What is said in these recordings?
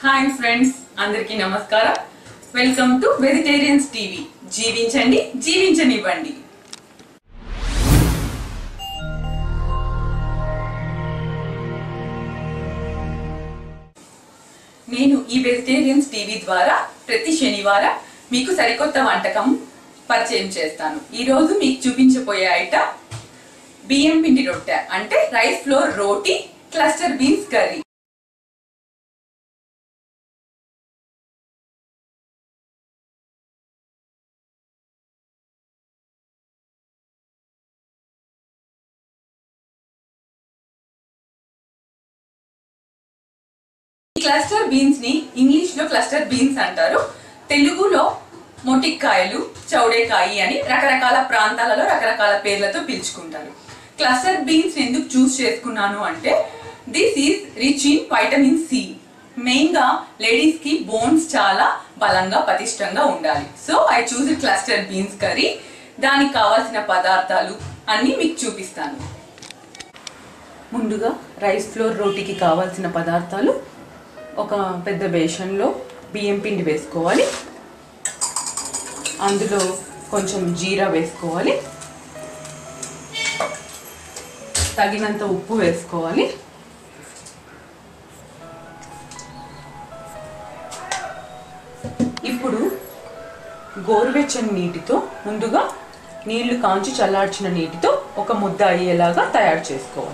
hi friends అందరికీ నమస్కారం welcome to vegetarians TV జీవించండి జీవించనివ్వండి నేను ఈ వెజిటేరియన్స్ టీవీ ద్వారా ప్రతి శనివారం మీకు సరికొత్త వంటకం పరిచయం చేస్తాను ఈ రోజు మీకు చూపించబోయే ఐటమ్ బియ్యం పిండి రొట్టె అంటే rice flour roti cluster beans curry ఈ క్లస్టర్ బీన్స్ ని ఇంగ్లీష్ లో క్లస్టర్ బీన్స్ అంటారు తెలుగులో మొటిక్కాయలు చౌడేకాయి అని రకరకాల ప్రాంతాలలో రకరకాల పేర్లతో పిలుచుకుంటారు క్లస్టర్ బీన్స్ ఎందుకు చూస్ చేసుకున్నాను అంటే this is rich in vitamin C main గా లేడీస్ కి బోన్స్ చాలా బలంగా పటిష్టంగా ఉండాలి so I choose cluster beans curry దానికి కావాల్సిన పదార్థాలు అన్ని మీకు చూపిస్తాను ముందుగా రైస్ ఫ్లోర్ రోటీకి కావాల్సిన పదార్థాలు ఒక పెద్ద బేషన్లో బియ్యం పిండి వేసుకోవాలి అందులో కొంచెం జీరా వేసుకోవాలి తగినంత ఉప్పు వేసుకోవాలి ఇప్పుడు గోరువెచ్చని నీటితో ముందుగా నీళ్లు కాంచి చల్లార్చిన నీటితో ఒక ముద్ద అయ్యేలాగా తయారు చేసుకోవాలి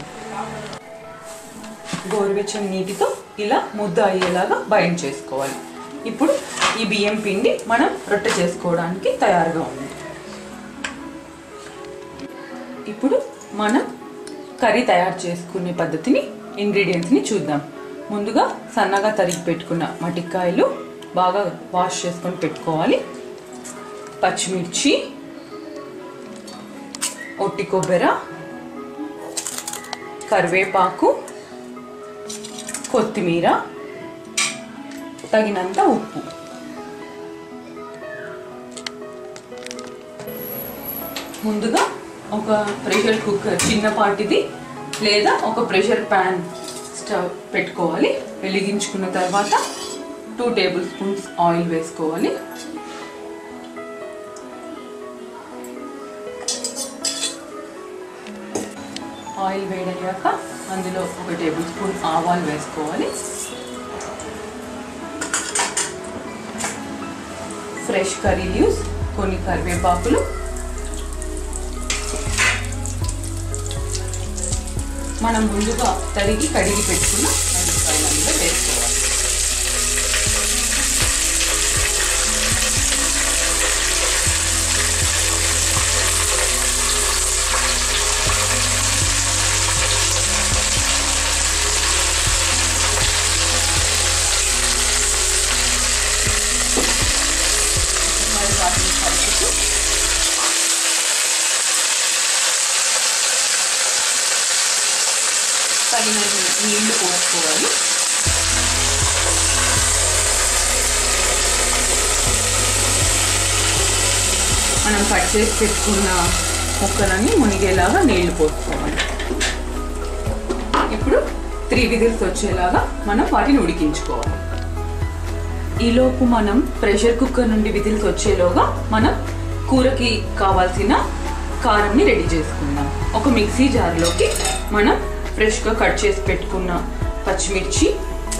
గోరువెచ్చని నీటితో ఇలా ముద్ద అయ్యేలాగా బైండ్ చేసుకోవాలి ఇప్పుడు ఈ బియ్యం పిండి మనం రొట్టె చేసుకోవడానికి తయారుగా ఉంది ఇప్పుడు మనం కర్రీ తయారు చేసుకునే పద్ధతిని ఇంగ్రీడియంట్స్ని చూద్దాం ముందుగా సన్నగా తరిగి పెట్టుకున్న మటికాయలు బాగా వాష్ చేసుకొని పెట్టుకోవాలి పచ్చిమిర్చి ఒట్టి కొబ్బెర కరివేపాకు కొత్తిమీర తగినంత ఉప్పు ముందుగా ఒక ప్రెషర్ కుక్కర్ చిన్నపాటిది లేదా ఒక ప్రెషర్ ప్యాన్ స్టవ్ పెట్టుకోవాలి వెలిగించుకున్న తర్వాత టూ టేబుల్ స్పూన్స్ ఆయిల్ వేసుకోవాలి ఆయిల్ వేడయ్యాక అందులో ఒక టేబుల్ స్పూన్ ఆవాలు వేసుకోవాలి ఫ్రెష్ కర్రీ లీవ్స్ కొన్ని కరివేపాకులు మనం ముందుగా తరిగి కడిగి పెట్టుకున్న మిరపకాయలు అందులో వేసుకోవాలి మరి వాటిని కలుపుతూ తగిన నీళ్లు పోసుకోవాలి మనం కట్ చేసి పెట్టుకున్న ముక్కలని మునిగేలాగా నీళ్లు పోసుకోవాలి ఇప్పుడు త్రీ విజిల్స్ వచ్చేలాగా మనం వాటిని ఉడికించుకోవాలి ఈలోపు మనం ప్రెషర్ కుక్కర్ నుండి విజిల్స్ వచ్చేలోగా మనం కూరకి కావాల్సిన కారంని రెడీ చేసుకుందాం ఒక మిక్సీ జార్లోకి మనం ఫ్రెష్గా కట్ చేసి పెట్టుకున్న పచ్చిమిర్చి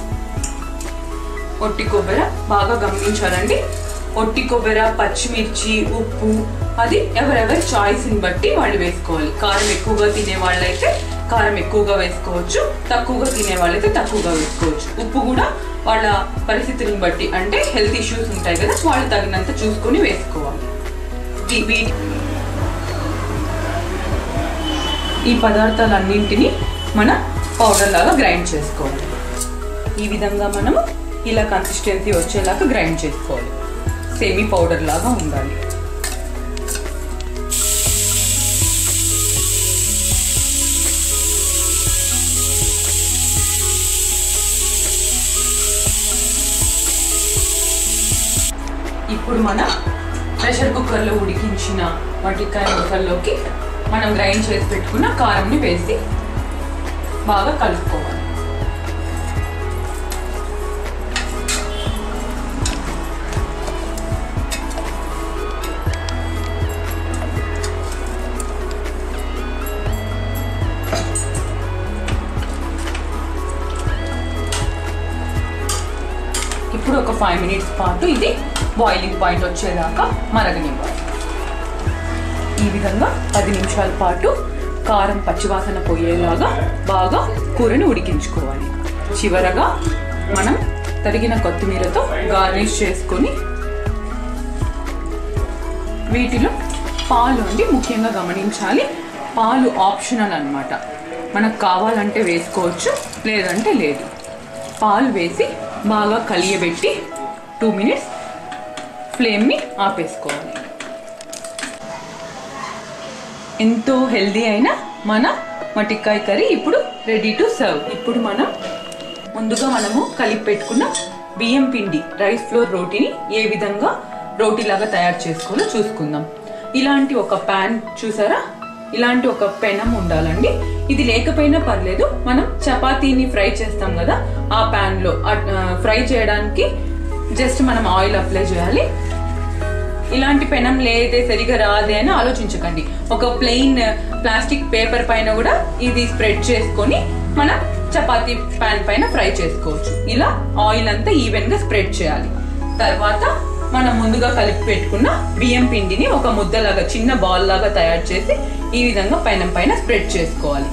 ఒట్టి కొబ్బరి బాగా గమనించాలండి ఒట్టి కొబ్బరి పచ్చిమిర్చి ఉప్పు అది ఎవరెవరి చాయిస్ని బట్టి వాళ్ళు వేసుకోవాలి కారం ఎక్కువగా తినే వాళ్ళైతే కారం ఎక్కువగా వేసుకోవచ్చు తక్కువగా తినే వాళ్ళైతే తక్కువగా వేసుకోవచ్చు ఉప్పు కూడా వాళ్ళ పరిస్థితులను బట్టి అంటే హెల్త్ ఇష్యూస్ ఉంటాయి కదా వాళ్ళు తగినంత చూసుకొని వేసుకోవాలి ఈ వీ- ఈ పదార్థాలన్నింటినీ మనం పౌడర్ లాగా గ్రైండ్ చేసుకోవాలి ఈ విధంగా మనము ఇలా కన్సిస్టెన్సీ వచ్చేలాగా గ్రైండ్ చేసుకోవాలి సెమీ పౌడర్ లాగా ఉండాలి ఇప్పుడు మనం ప్రెషర్ కుక్కర్లో ఉడికించిన వటికాయ ముక్కల్లోకి మనం గ్రైండ్ చేసి పెట్టుకున్న కారంని వేసి బాగా కలుపుకోవాలి ఇప్పుడు ఒక ఫైవ్ మినిట్స్ పాటు ఇది బాయిలింగ్ పాయింట్ వచ్చేదాకా మరగనివ్వాలి ఈ విధంగా పది నిమిషాల పాటు కారం పచ్చివాసన పోయేలాగా బాగా కూరని ఉడికించుకోవాలి చివరగా మనం తరిగిన కొత్తిమీరతో గార్నిష్ చేసుకొని వీటిలో పాలు అండి ముఖ్యంగా గమనించాలి పాలు ఆప్షనల్ అన్నమాట మనకు కావాలంటే వేసుకోవచ్చు లేదంటే లేదు పాలు వేసి బాగా కలియబెట్టి టూ మినిట్స్ ఫ్లేమ్ని ఆపేసుకోవాలి ఎంతో హెల్దీ అయిన మన మటికాయ కర్రీ ఇప్పుడు రెడీ టు సర్వ్ ఇప్పుడు మనం ముందుగా మనము కలిపి పెట్టుకున్న బియ్యం పిండి రైస్ ఫ్లోర్ రోటీని ఏ విధంగా రోటీలాగా తయారు చేసుకోవాలో చూసుకుందాం ఇలాంటి ఒక ప్యాన్ చూసారా ఇలాంటి ఒక పెనం ఉండాలండి ఇది లేకపోయినా పర్లేదు మనం చపాతీని ఫ్రై చేస్తాం కదా ఆ ప్యాన్ లో ఫ్రై చేయడానికి జస్ట్ మనం ఆయిల్ అప్లై చేయాలి ఇలాంటి పెనం లేదే సరిగా రాదే అని ఆలోచించకండి ఒక ప్లెయిన్ ప్లాస్టిక్ పేపర్ పైన కూడా ఇది స్ప్రెడ్ చేసుకొని మనం చపాతీ పాన్ పైన ఫ్రై చేసుకోవచ్చు ఇలా ఆయిల్ అంతా ఈవెన్ గా స్ప్రెడ్ చేయాలి తర్వాత మనం ముందుగా కలిపి పెట్టుకున్న బియ్యం పిండిని ఒక ముద్దలాగా చిన్న బాల్ లాగా తయారు చేసి ఈ విధంగా పైన పైన స్ప్రెడ్ చేసుకోవాలి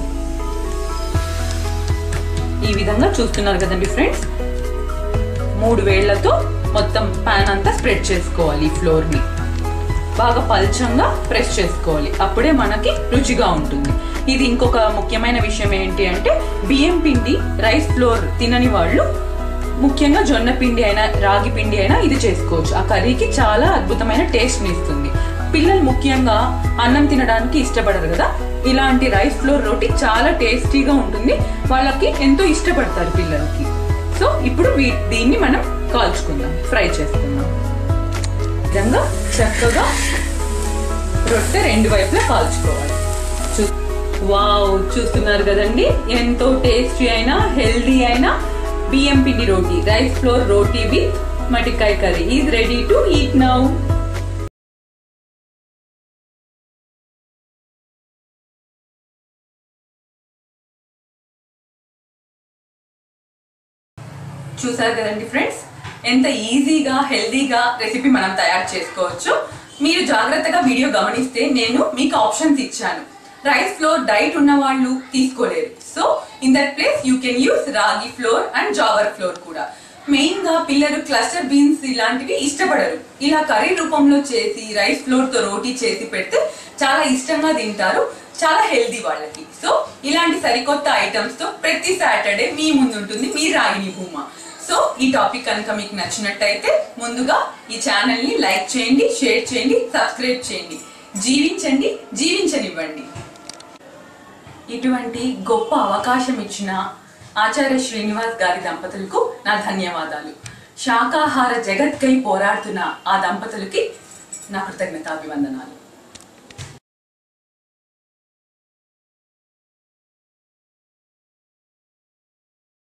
ఈ విధంగా చూస్తున్నారు కదండి ఫ్రెండ్స్ మూడు వేళ్లతో మొత్తం పాన్ అంతా స్ప్రెడ్ చేసుకోవాలి ఈ ఫ్లోర్ ని బాగా పల్చంగా ప్రెస్ చేసుకోవాలి అప్పుడే మనకి రుచిగా ఉంటుంది ఇది ఇంకొక ముఖ్యమైన విషయం ఏంటి అంటే బియ్యం పిండి రైస్ ఫ్లోర్ తినని వాళ్ళు ముఖ్యంగా జొన్న పిండి అయినా రాగి పిండి అయినా ఇది చేసుకోవచ్చు ఆ కర్రీకి చాలా అద్భుతమైన టేస్ట్ ఇస్తుంది పిల్లలు ముఖ్యంగా అన్నం తినడానికి ఇష్టపడరు కదా ఇలాంటి రైస్ ఫ్లోర్ రోటీ చాలా టేస్టీగా ఉంటుంది వాళ్ళకి ఎంతో ఇష్టపడతారు పిల్లలకి సో ఇప్పుడు వీ- దీన్ని మనం కాల్చుకుందాం ఫ్రై చేసుకుందాం ఈ విధంగా చక్కగా రొట్టె రెండు వైపులా కాల్చుకోవాలి చూ- వావ్ చూస్తున్నారు కదండి ఎంతో టేస్టీ అయిన హెల్దీ అయిన బియ్యం పిండి roti rice flour roti with మటికాయ curry is ready to eat now చూసారు కదండి ఫ్రెండ్స్ ఎంత ఈజీగా హెల్దీగా రెసిపీ మనం తయారు చేసుకోవచ్చు మీరు జాగ్రత్తగా వీడియో గమనిస్తే నేను మీకు ఆప్షన్స్ ఇచ్చాను రైస్ ఫ్లోర్ డైట్ ఉన్న వాళ్ళు తీసుకోలేరు so in that place you can use ragi flour and jowar flour కూడా మెయిన్ గా పిల్లలు క్లస్టర్ బీన్స్ ఇలాంటివి ఇష్టపడరు ఇలా కర్రీ రూపంలో చేసి రైస్ ఫ్లోర్ తో రోటీ చేసి పెడితే చాలా ఇష్టంగా తింటారు చాలా హెల్దీ వాళ్ళకి సో ఇలాంటి సరికొత్త ఐటమ్స్ తో ప్రతి సాటర్డే మీ ముందు ఉంటుంది మీ రాగిని భూమా సో ఈ టాపిక్ కనుక మీకు నచ్చినట్టయితే ముందుగా ఈ ఛానల్ ని లైక్ చేయండి షేర్ చేయండి సబ్స్క్రైబ్ చేయండి జీవించండి జీవించనివ్వండి ఇటువంటి గొప్ప అవకాశం ఇచ్చిన ఆచార్య శ్రీనివాస్ గారి దంపతులకు నా ధన్యవాదాలు శాకాహార జగత్కై పోరాడుతున్న ఆ దంపతులకి నా కృతజ్ఞతాభివందనాలు